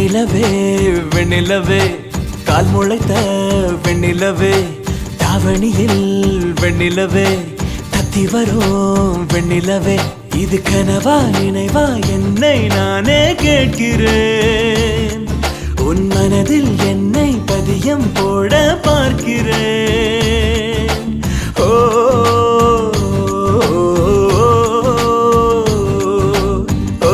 வெண்ணிலவே வெண்ணிலவே கால் முளைத்த வெண்ணிலவே தாவணியில் வெண்ணிலவே தத்தி வரும் வெண்ணிலவே இது கனவா நினைவா என்னை நானே கேட்கிறேன் உன் மனதில் என்னை பதியம் போட பார்க்கிறேன் ஓ ஓ,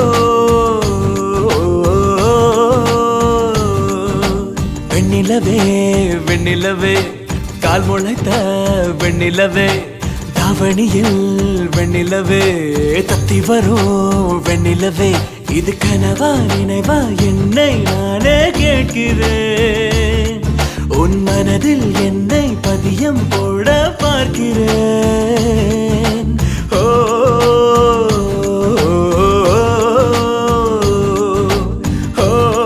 வெண்ணிலவே வெண்ணிலவே கால் முளைத்த வெண்ணிலவே தாவணியில் வெண்ணிலவே தத்தி வரும் வெண்ணிலவே இது கனவா நினைவா என்னை நானே கேட்கிறேன் உன் மனதில் என்னை பதியம் போட பார்க்கிறேன் ஓ ஓ,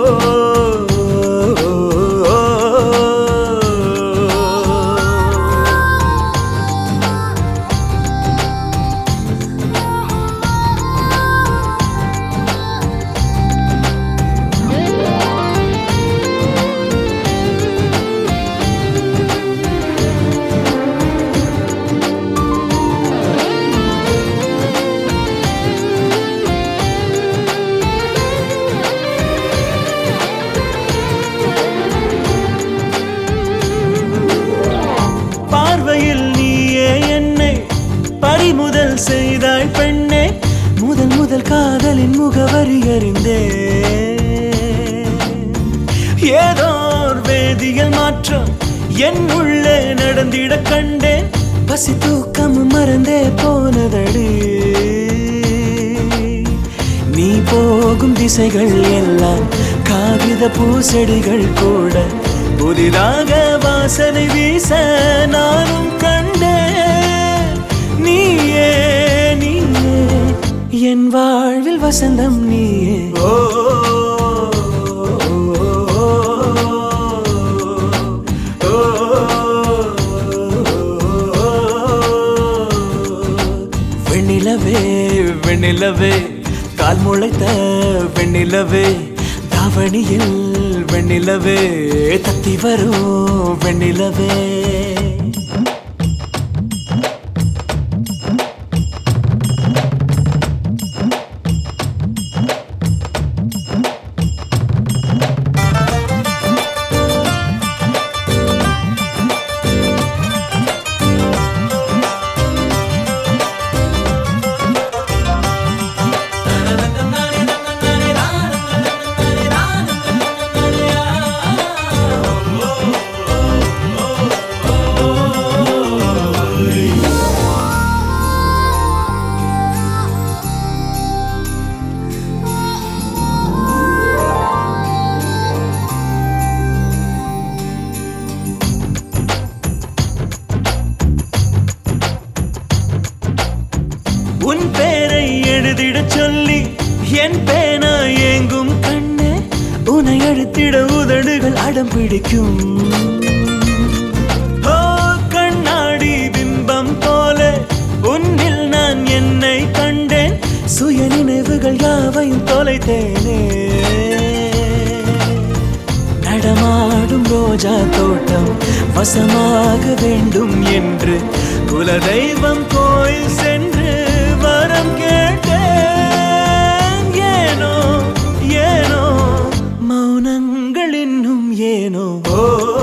பார்வையில் நீயே என்னை பறிமுதல் செய்தாய் பெண்ணே முதல் முதல் காதலின் முகவரி அறிந்தே ஏதோ ஒரு வேதியியல் மாற்றம் என் உள்ளே நடந்திட கண்டேன் பசி தூக்கம் மறந்தே போனதடி நீ போகும் திசைகள் எல்லாம் காகித பூசெடிகள் கூட புதிதாக வாசனை வீச நானும் கண்டேன் நீயே நீயே என் வாழ்வில் வசந்தம் நீயே ஓ வெண்ணிலவே வெண்ணிலவே கால் முளைத்த வெண்ணிலவே தாவணியில் வெண்ணிலவே தத்தி வரும் வெண்ணிலவே உன் பேரை எழுதிடச் சொல்லி என் பேனா ஏங்கும் கண்ணே உன்னை அழுத்திட உதடுகள் அடம் பிடிக்கும் ஓ கண்ணாடி பிம்பம் போல உன்னில் நான் என்னை கண்டேன் சுய நினைவுகள் யாவையும் தொலைத்தேனே நடமாடும் ரோஜா தோட்டம் வசமாக வேண்டும் என்று குலதெய்வம் கோயில் சென்று வரம் கேட்டேன் ஏனோ ஏனோ மௌனங்கள் இன்னும் ஏனோ ஓ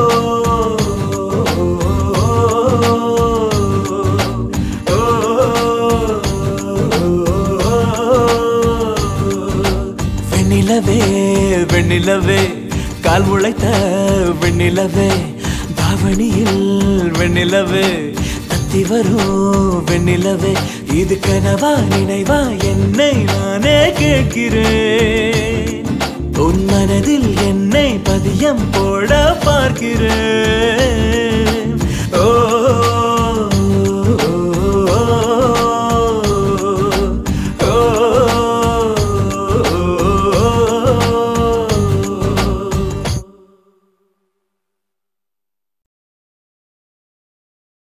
வெண்ணிலவே வெண்ணிலவே கால் முளைத்த வெண்ணிலவே தாவணியில் வெண்ணிலவே தத்தி வரும் வெண்ணிலவே இது கனவா நினைவா என்னை நானே கேட்கிறேன் உன் மனதில் என்னை பதியம் போட பார்க்கிறேன்